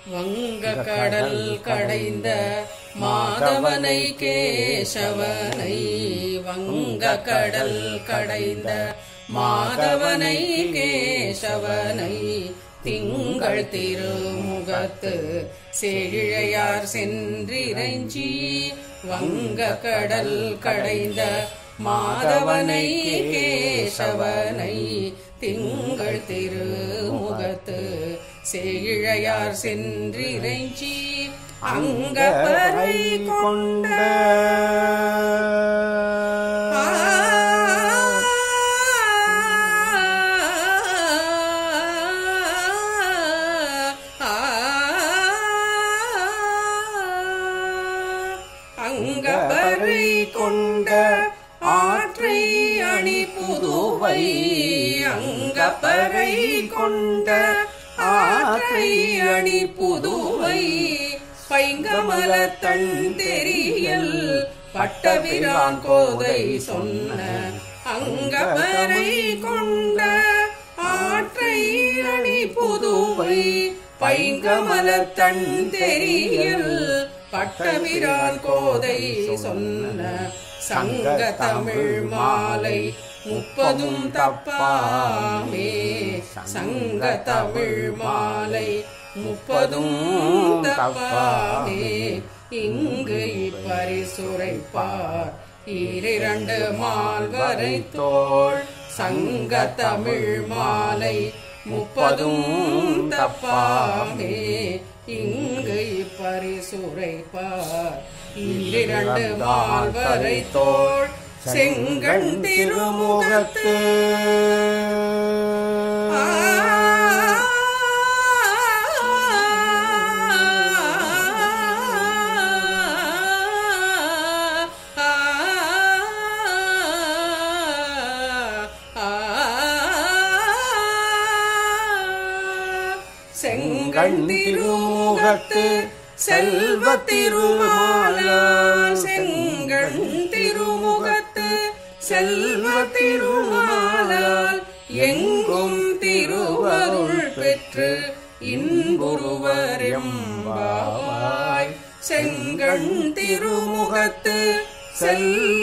வங்க கடல் கடைந்த மாதவனை கேசவனை வங்க கடல் கடைந்த மாதவனை கேசவனை திங்கள் திருமுகத்து செழிழையார் சென்றிரைஞ்சி வங்க கடல் கடைந்த மாதவனை கேசவனை திங்கள் திருமுகத்து செழிழையார் சென்றிரைஞ்சி அங்கப்பறை கொண்ட அங்கபரை கொண்ட ஆற்றை அணி புதுவை அங்கபரை கொண்ட ஆற்றை அணி புதுவை பைங்கமல தன் தெரியல் பட்டபிரான் கோதை சொன்ன அங்கபரை கொண்ட ஆற்றை அணி புதுவை பைங்கமல தன் தெரியல் பட்டபிரான் கோதை சொன்ன சங்க தமிழ் மாலை முப்பதும் தப்பாமே சங்க தமிழ் மாலை முப்பதும் தப்பாமே இங்கு இப்பரிசுரைப்பார் ஈரிரண்டு மால்வரை தோள் சங்க தமிழ் மாலை முப்பதும் தப்பாமே இங்கு இப்பரிசுரைப்பார் ஈரிரண்டு மால்வரை தோள் செங்கண் திருமுகத்து செங்கண் திருமுகத்து செல்வ திருமாலால் செங்கண் திருமுகத்து செல்வ திருமாலால் எங்கும் திருவருள் பெற்று இன்புருவரெம்பாவாய் செங்கண் திருமுகத்து செல்வ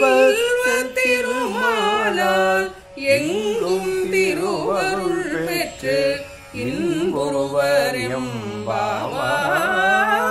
திருமாலால் எங்கும் திருவருள் பெற்று இன்புருவரெம்பாவாய்